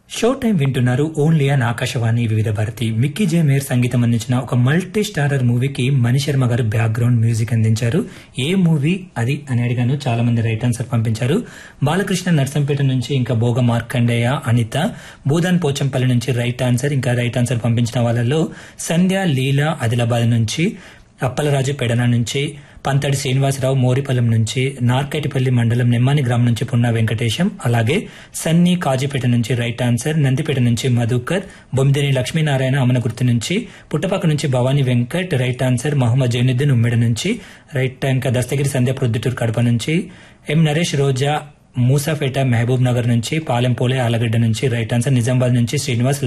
show time వింటున్నారు only on Akashvani Vividh Bharati Mickey J mayor సంగీతం అందించిన ఒక మల్టీ స్టారర్ మూవీకి మణి శర్మ గారు బ్యాక్గ్రౌండ్ మ్యూజిక్ అందించారు ఏ మూవీ అది అని అడిగాను చాలా మంది రైట్ ఆన్సర్ పంపించారు బాలకృష్ణ నర్సంపేట నుంచి ఇంకా భోగ మార్కండేయ అనిత భూదాన్ పోచంపల్లి నుంచి రైట్ ఆన్సర్ ఇంకా రైట్ ఆన్సర్ పంపించిన వాళ్ళలో సంధ్య లీలా ఆదిలాబాద్ నుంచి అప్పలరాజు పెడన నుంచి పంతడి శ్రీనివాసరావు మోరిపల్లం నుంచి నార్కటిపల్లి మండలం నిమ్మాని గ్రామం నుంచి పున్నా వెంకటేశం అలాగే సన్నీ కాజీపేట నుంచి రైట్ ఆన్సర్ నందిపేట నుంచి మధుకర్ బొమ్మిదేని లక్ష్మీనారాయణ అమనగుర్తి నుంచి పుట్టపక్క నుంచి భవానీ వెంకట్ రైట్ ఆన్సర్ మహమ్మద్ జైనుద్దీన్ ఉమ్మెడ నుంచి రైట్ ఇంకా దస్తగిరి సంధ్య ప్రొద్దుటూరు కడప నుంచి ఎం నరేష్ రోజా మూసాపేట మహబూబ్ నగర్ నుంచి పాలెంపోలే ఆలగడ్డ నుంచి రైట్ ఆన్సర్ నిజామాబాద్ నుంచి శ్రీనివాస్